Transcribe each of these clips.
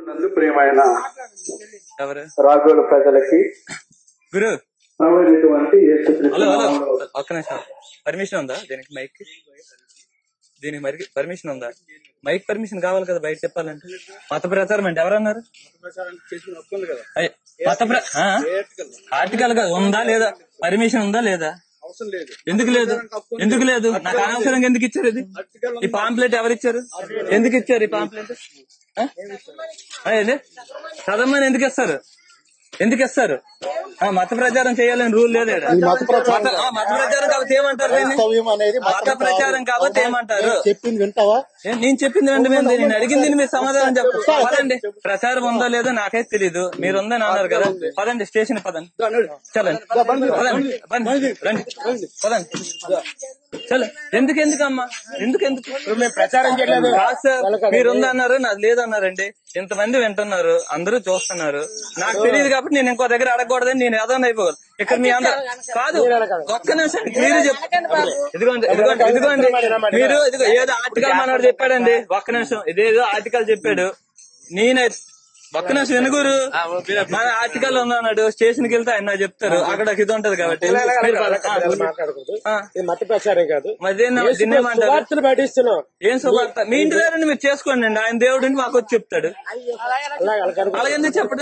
నందు ప్రియమైన ఎవరు రాఘవుల ప్రజలకి గురు నవ్వైనటువంటి హలో హలో యేసుక్రీస్తు ఒక్క నిమిషం పర్మిషన్ ఉందా దీనికి మైక్ దీనికి మరి పర్మిషన్ ఉందా మైక్ పర్మిషన్ కావాలి కదా బయట చెప్పాలంటే మత ప్రచారం అంటే ఎవరన్నారు అయ్య, మత ప్ర ఆ? ఆర్టికల్ కాదు ఉందా లేదా పర్మిషన్ ఉందా లేదా ఎందుకు లేదు ఎందుకు లేదు నాకు అనవసరంగా ఎందుకు ఇచ్చారు ఇది ఈ పాంప్లెట్ ఎవరు ఇచ్చారు ఎందుకు ఇచ్చారు ఈ పాంప్లెట్ ఆ? ఆ, ఏంది చదవమని ఎందుకు ఇస్తారు ఎందుకు ఇస్తారు ఆ, మత ప్రచారం చేయాలని రూల్ లేదు ఈడ. ఈ మత ప్రచారం మత- ఆ, మత ప్రచారం కాబట్టి ఏమంటారు దీన్ని? క్రైస్తవ్యం అనేది మత ప్రచారం కాబట్టి ఏమంటారు చెప్పింది వింటావా ఏ, నేను చెప్పింది వెంట మీద నేను అడిగింది మీరు సమాధానం చెప్పు పదండి ప్రచారం ఉందో లేదో నాకైతే తెలీదు మీరు ఉందని అన్నారు కదా పదండి స్టేషన్ పదండి చలండి పదండి బండి, రండి పదండి చలో ఎందుకు ఎందుకు అమ్మా ఎందుకు ఎందుకు మేము ప్రచారం చేయలేదు కాదు సార్ మీరు ఉందన్నారు నాది లేదన్నారండి ఇంతమంది వింటున్నారు అందరూ చూస్తున్నారు నాకు తెలియదు కాబట్టి నేను ఇంకో దగ్గర అడగకూడదని నేను ఏదో అయిపోగలను ఇక్కడ మీ అందరూ కాదు ఒక్క నిమిషం మీరు చెప్పు ఇదిగోండి ఇదిగోండి ఇదిగోండి మీరు ఇదిగో ఏదో ఆర్టికల్ మనోడు చెప్పాడండి ఒక్క నిమిషం ఇదేదో ఆర్టికల్ చెప్పాడు నేనే ఒక్క నిమిషం వినుగురు మన ఆర్టికల్ ఉందన్నాడు స్టేషన్ కి వెళ్తే ఆయన నాకు చెప్తారు అక్కడ ఒక ఇది ఉంటది కాబట్టి మీరు మాట్లాడకూడదు ఆ, ఇది మత ప్రచారం కాదు మరి దీన్ని దీన్ని ఏమంటారు వార్తలు పాటిస్తున్నాం ఏం శుభార్త మీ ఇంటి దగ్గర మీరు చేసుకోండి అండి ఆయన దేవుడిని మాకు వచ్చి చెప్తాడు అలాగెందుకు చెప్పడు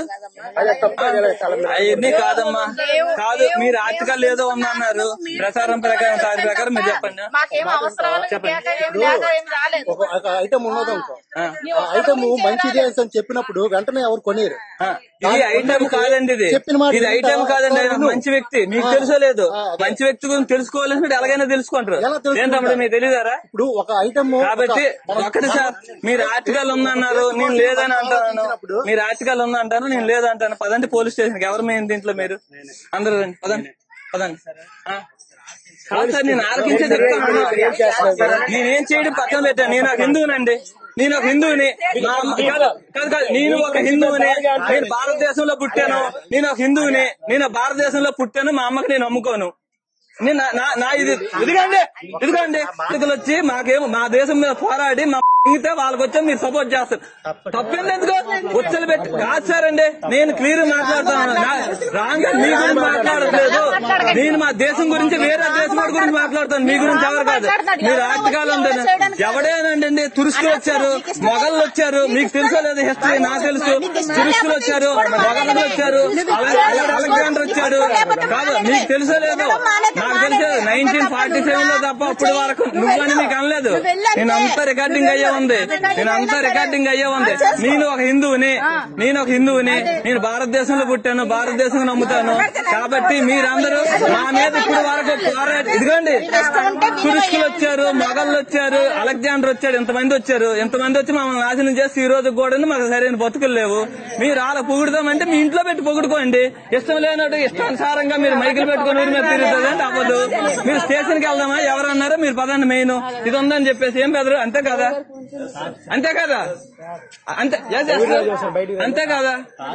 అవన్నీ కాదమ్మా కాదు మీరు ఆర్టికల్ ఏదో ఉందన్నారు ప్రచారం ప్రకారం దాని ప్రకారం మీరు చెప్పండి మాకేం అవసరం లేదు, ఏం లేక ఏం రాలేదు ఒక ఒక ఐటమ్ ఉన్నది అనుకో ఆ, ఆ ఐటమ్ మంచిది అని చెప్పినప్పుడు వెంటనే ఎవరు కొనిరు ఆ, ఇది ఐటమ్ కాదండి ఇది చెప్పిన మాట ఇది ఐటమ్ వింటావా? కాదండి ఆయన విను. మంచి వ్యక్తి మీకు తెలుసో లేదు మంచి వ్యక్తి గురించి తెలుసుకోవాలంటే ఎలాగైనా తెలుసుకుంటారు ఎలా తెలుసుకుంటారు? ఏంటప్పుడు మీకు తెలియదారా ఇప్పుడు ఒక ఐటమ్ కాబట్టి ఒక్కటి సార్ మీరు ఆర్టికల్ ఉందన్నారు నేను లేదని అంటాను మీరు ఆర్టికల్ ఉందంటాను నేను లేదంటాను పదండి పోలీస్ స్టేషన్ కి ఎవరు మేము దీంట్లో మీరు అందరూ రండి పదండి పదండి ఆ? కాదు సార్ నేను ఆలకించే చెప్తాను నేనేం చేయడం పక్కన పెట్టాను నేను ఒక హిందువునండి నేను ఒక హిందువుని మా అమ్మ- కాదు కాదు కాదు నేను ఒక హిందువుని నేను భారతదేశంలో పుట్టాను నేను ఒక హిందువుని నేను భారతదేశంలో పుట్టాను మా అమ్మకి నేను అమ్ముకోను నేను నా- నా- నా ఇది ఇదిగోండి ఇదిగోండి ఇదిగో వచ్చి మాకేమో మా దేశం మీద పోరాడి మా ఇంగితే వాళ్ళకి వచ్చి మీరు సపోర్ట్ చేస్తారు తప్పింది ఎందుకు వచ్చలు పెట్టి కాదు సార్ అండి నేను క్లియర్ మాట్లాడుతాను రాంగ్ మీ గురించి మాట్లాడట్లేదు నేను మా దేశం గురించి వేరే దేశం వాడి గురించి మాట్లాడతాను మీ గురించి ఎవరు కాదు మీరు ఆర్టికల్ ఉందని ఎవడేనండి తురుస్కులు వచ్చారు మొగళ్ళు వచ్చారు మీకు తెలుసో లేదు హిస్టరీ నాకు తెలుసు తురుస్కులు వచ్చారు మొగళ్ళు వచ్చారు అలెగ్జాండర్ వచ్చాడు కాదు మీకు తెలుసో లేదు నాకు తెలుసు నైన్టీన్ ఫార్టీ సెవెన్ లో తప్ప అప్పటి వరకు నువ్వని మీకు అనలేదు నేను అంతా రికార్డింగ్ అయ్యే ఉంది నేను అంతా రికార్డింగ్ అయ్యే ఉంది నేను ఒక హిందువుని నేను ఒక హిందువుని నేను భారతదేశంలో పుట్టాను భారతదేశం నమ్ముతాను కాబట్టి మీరందరూ నా మీద ఇప్పుడు వరకు పోరాడి ఇదిగోండి తురుష్కులు వచ్చారు మొగళ్ళు వచ్చారు అలెగ్జాండర్ వచ్చాడు ఎంతమంది వచ్చారు ఎంతమంది వచ్చి మమ్మల్ని నాశనం చేసి ఈ రోజు కూడా మాకు సరైన బతుకులు లేవు మీరు అలా పొగుడుదామంటే మీ ఇంట్లో పెట్టి పొగుడుకోండి ఇష్టం లేనట్టు ఇష్టానుసారంగా మీరు మైకులు పెట్టుకుని ఊరి మీద తిరుగుతుంది అంటే అవ్వదు మీరు స్టేషన్ కి వెళ్దామా ఎవరన్నారో మీరు పదండి మెయిన్ ఇది ఉందని చెప్పేసి ఏం బెదరు అంతే కదా అంతే కదా అంతే ఏం చేస్తారు? అంతే కదా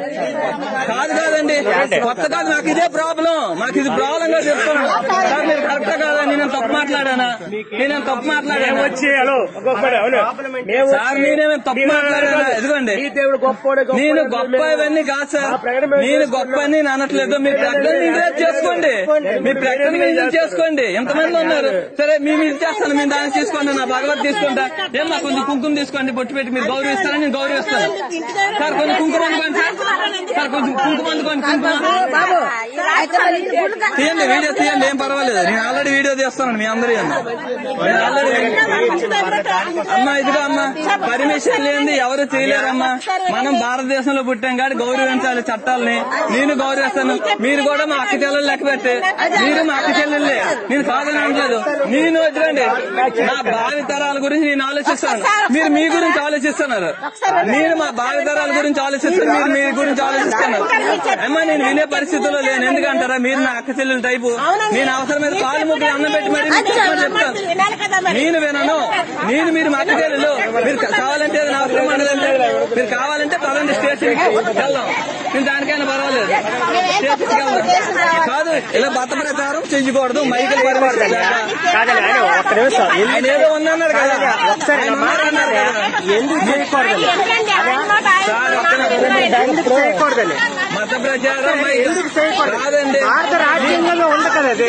కాదు కాదండి కొత్త కాదు నాకు ఇదే ప్రాబ్లం మాకు ఇది ప్రాబ్లం గా చెప్తున్నాను సార్ మీరు కరెక్ట్ కాదా నేను తప్పు మాట్లాడానా నేను తప్పు మాట్లాడాను వచ్చి హలో ఒక్కొక్కడు అవును మేము సార్ నేనేమో తప్పు మాట్లాడానా ఇదిగోండి ఈ దేవుడు గొప్పోడే గొప్పోడే నేను గొప్ప ఇవన్నీ కాదు సార్ నేను గొప్ప అని నేను అనట్లేదు మీ ప్రకటన ఎంకరేజ్ చేసుకోండి మీ ప్రకటన మీరు చేసుకోండి ఎంతమంది ఉన్నారు సరే మేము ఇది చేస్తాను మేము దాన్ని తీసుకోండి నా భగవత్ తీసుకుంటా ఏం మా కొంచెం కుంకుమ తీసుకోండి బొట్టు పెట్టి మీరు గౌరవిస్తారని నేను గౌరవిస్తాను సార్ కొంచెం కుంకుమ అందుకోండి సార్ సార్ కొంచెం కుంకుమ అందుకోండి కుంకుమ తీయండి వీడియో తీయండి ఏం పర్వాలేదు నేను ఆల్రెడీ వీడియో తీస్తాను మీ అందరూ నేను ఆల్రెడీ అమ్మా ఇదిగో అమ్మా పర్మిషన్ లేనిది ఎవరు చేయలేరమ్మా మనం భారతదేశంలో పుట్టాం కాబట్టి గౌరవించాలి చట్టాలని నేను గౌరవిస్తాను మీరు కూడా మా అక్క చెల్లెలు లెక్క పెట్టే మీరు మా అక్క చెల్లెళ్ళే నేను కాదని అనట్లేదు నేను వద్దండి నా భావి తరాల గురించి నేను ఆలోచిస్తాను మీరు మీ గురించి ఆలోచిస్తున్నారు నేను మా భావి తరాల గురించి ఆలోచిస్తాను మీరు మీ గురించి ఆలోచిస్తున్నారు అమ్మా నేను వినే పరిస్థితుల్లో లేను ఎందుకంటారా మీరు నా అక్క చెల్లెలు టైపు నేను అవసరమైన కాలు ముగ్గురు అన్నం పెట్టి మరి మీకు చెప్పమని చెప్తాను నేను వినను నేను మీరు మా అక్క చెల్లెలు మీరు కావాలంటే అది నా అవసరం ఉండదంటే మీరు కావాలంటే పదండి స్టేషన్ కి వెళ్దాం నేను దానికైనా పర్వాలేదు స్టేషన్ కి వెళ్దాం కాదు ఇలా బత ప్రచారం చెయ్యకూడదు మైకులు పరిమితి కాదండి ఆయన ఒక్క నిమిషం ఆయన ఏదో ఉందన్నాడు కదా ఒకసారి ఆయన నా మాట ఉన్నాడు అన్నారు కదా ఎందుకు చేయకూడదు సార్ ఒక్క నిమిషం. చేయకూడదని మత ప్రచారం కాదండి భారత రాజ్యాంగంలో ఉంది కదా అది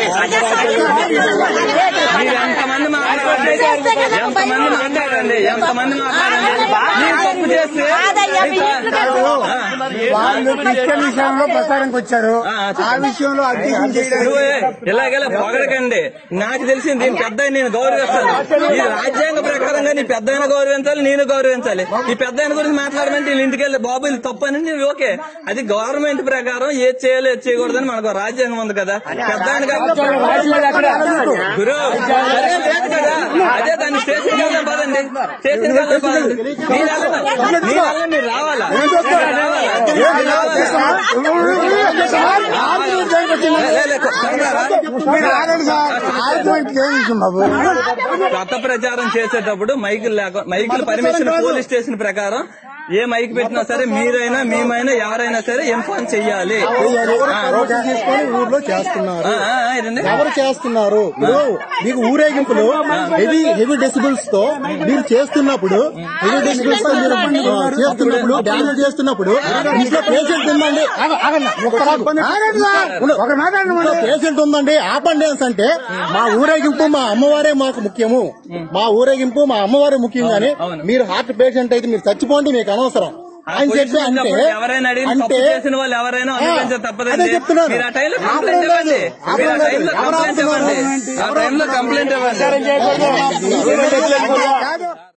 మీరు ఎంతమంది మాట్లాడండి ఎంతమంది మాట్లాడండి ఎంతమంది మాట్లాడండి మీరు తప్పు చేస్తే ఆ, వాళ్ళు క్రిస్టియన్ విషయంలో ప్రచారంకి వచ్చారు ఆ, ఆ విషయంలో అధ్యక్షం చేయడానికి నువ్వు ఇలాగెలా పొగడకండి నాకు తెలిసింది దీని పెద్ద నేను గౌరవిస్తాను ఈ రాజ్యాంగ ప్రకారంగా నీ పెద్ద గౌరవించాలి నేను గౌరవించాలి ఈ పెద్ద గురించి మాట్లాడమంటే వీళ్ళ ఇంటికి వెళ్ళి బాబు ఇది తప్పు అని నేను ఓకే అది గవర్నమెంట్ ప్రకారం ఏది చేయాలో ఏది చేయకూడదని మనకు రాజ్యాంగం ఉంది కదా పెద్ద గురు సరే లేదు కదా అదే దాన్ని స్టేషన్ వెళ్దాం పదండి స్టేషన్ వెళ్దాం పదండి నేను వెళ్ళను. నేను వెళ్ళను, మీరు రావాలా మీరు రావాలా? మీరు రావాలా? లే, లే, తొందరగా. మీరు ఆగండి సార్ ఆర్గ్యుమెంట్ ఏం విషయం బాబు కొత్త ప్రచారం చేసేటప్పుడు మైకులు లేక మైకులు పర్మిషన్ పోలీస్ స్టేషన్ ప్రకారం ఏ మైక్ పెట్టినా సరే మీరైనా మేమైనా ఎవరైనా సరే ఇన్ఫార్మ్ చెయ్యాలి ప్రోగ్రామ్ చేసుకొని ఊర్లో చేస్తున్నారు ఆ, ఆ, ఆ, ఇదండి. ఎవరు చేస్తున్నారు ఇప్పుడు మీకు ఊరేగింపులు హెవీ హెవీ డెసిబుల్స్ తో మీరు చేస్తున్నప్పుడు హెవీ డెసిబుల్స్ తో మీరు ఆ, చేస్తున్నప్పుడు డాన్స్ చేస్తున్నప్పుడు ఇంట్లో పేషెంట్ ఉందండి ఒక పేషెంట్ ఉందండి ఆపండి అనేసి అంటే మా ఊరేగింపు మా అమ్మవారే మాకు ముఖ్యము మా ఊరేగింపు మా అమ్మవారే ముఖ్యం కానీ అవును. మీరు హార్ట్ పేషెంట్ అయితే మీరు చచ్చిపోండి మీకు అనవసరం ఆయన చెప్పి అంటే వచ్చినప్పుడు ఎవరైనా అడిగిన తప్పు అంటే చేసిన వాళ్ళు ఎవరైనా అనుభవించే అదే తప్పదండి చెప్తున్నాను. మీరు ఆ టైంలో ఆపడం కంప్లైంట్ లేదు. ఇవ్వండి మీరు ఆ ఆపడం టైంలో లేదు. ఎవరు కంప్లైంట్ ఇవ్వండి ఆపుతున్నారు? ఆ టైంలో కంప్లైంట్ ఇవ్వండి కాదు